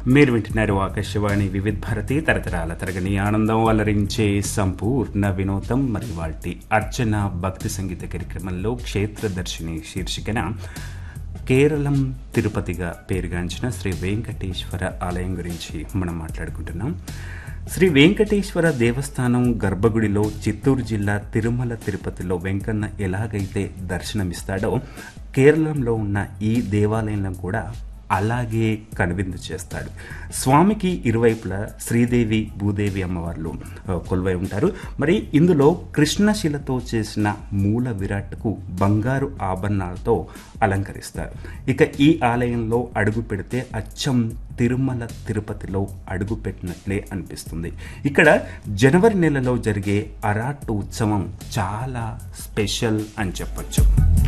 మీరు వింటున్నారు ఆకాశవాణి వివిధ్ భారతి తరతరాల తరగని ఆనందం అలరించే సంపూర్ణ వినోదం మరి వాటి అర్చన భక్తి సంగీత కార్యక్రమంలో క్షేత్రదర్శిని శీర్షికన కేరళం తిరుపతిగా పేరుగాంచిన శ్రీ వెంకటేశ్వర ఆలయం గురించి మనం మాట్లాడుకుంటున్నాం శ్రీ వెంకటేశ్వర దేవస్థానం గర్భగుడిలో చిత్తూరు జిల్లా తిరుమల తిరుపతిలో వెంకన్న ఎలాగైతే దర్శనమిస్తాడో కేరళంలో ఉన్న ఈ దేవాలయంలో కూడా అలాగే కనువిందు చేస్తాడు స్వామికి ఇరువైపులా శ్రీదేవి భూదేవి అమ్మవార్లు ఆ, కొలువై ఉంటారు మరి ఇందులో కృష్ణశిలతో చేసిన మూల విరాట్కు బంగారు ఆభరణాలతో అలంకరిస్తారు ఇక ఈ ఆలయంలో అడుగు పెడితే అచ్చం తిరుమల తిరుపతిలో అడుగు పెట్టినట్లే అనిపిస్తుంది ఇక్కడ జనవరి నెలలో జరిగే అరాటు ఉత్సవం చాలా స్పెషల్ అని చెప్పొచ్చు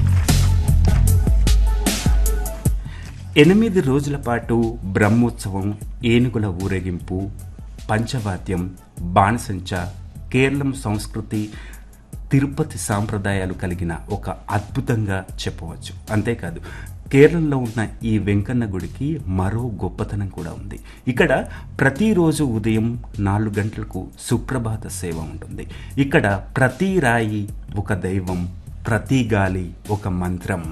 ఎనిమిది రోజుల పాటు బ్రహ్మోత్సవం ఏనుగుల ఊరేగింపు పంచవాద్యం బాణసంచ కేరళం సంస్కృతి తిరుపతి సాంప్రదాయాలు కలిగిన ఒక అద్భుతంగా చెప్పవచ్చు అంతేకాదు కేరళలో ఉన్న ఈ వెంకన్న గుడికి మరో గొప్పతనం కూడా ఉంది ఇక్కడ ప్రతిరోజు ఉదయం నాలుగు గంటలకు సుప్రభాత సేవ ఉంటుంది ఇక్కడ ప్రతి రాయి ఒక దైవం ప్రతి గాలి ఒక మంత్రం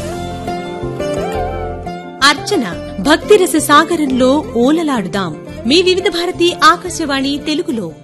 అర్చన భక్తిరస సాగరంలో ఓలలాడుదాం మీ వివిధ భారతి ఆకాశవాణి తెలుగులో